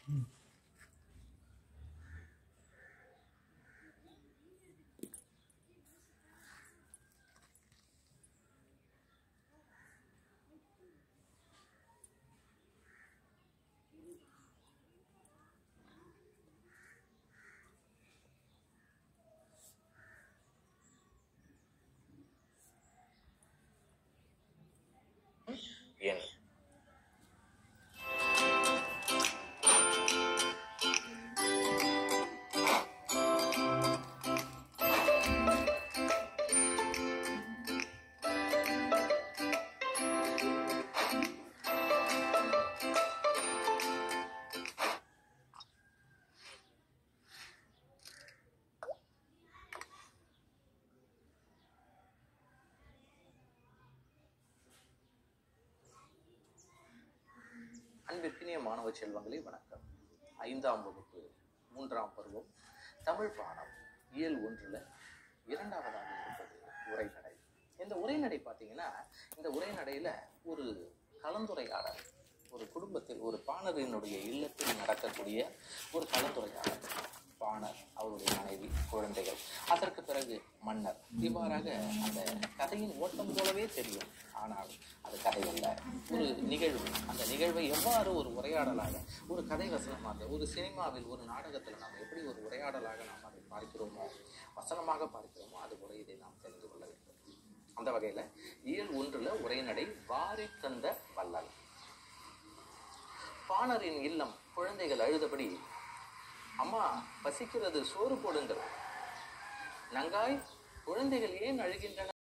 எண் அன்பிற்கினிய மாணவ செல்வங்களே வணக்கம் ஐந்தாம் வகுப்பு மூன்றாம் பருவம் தமிழ் பாடம் இயல் ஒன்றுல இரண்டாவதாக இருப்பது உரைநடை இந்த உரைநடை பார்த்தீங்கன்னா இந்த உரைநடையில ஒரு கலந்துரையாடல் ஒரு குடும்பத்தில் ஒரு பாணரினுடைய இல்லத்தில் நடக்கக்கூடிய ஒரு கலந்துரையாடல் பாணர் அவருடைய மனைவி குழந்தைகள் அதற்கு பிறகு மன்னர் இவ்வாறாக அந்த கதையின் ஓட்டம் போலவே தெரியும் ஆனால் அது கதை அல்ல ஒரு நிகழ்வு அந்த நிகழ்வை எவ்வாறு ஒரு உரையாடலாக ஒரு கதை வசனமாக ஒரு சினிமாவில் ஒரு நாடகத்தில் நாம் எப்படி ஒரு உரையாடலாக நாம் அதை பார்க்கிறோமோ வசனமாக பார்க்கிறோமோ அது போல இதை நாம் தெரிந்து கொள்ள வேண்டும் அந்த வகையில இயல் ஒன்றுல உரைநடை வாரி தந்த வள்ளல் பாணரின் இல்லம் குழந்தைகள் அழுதபடி அம்மா பசிக்கிறது சோறு போடுங்கள் நங்காய் குழந்தைகள் ஏன் அழுகின்றன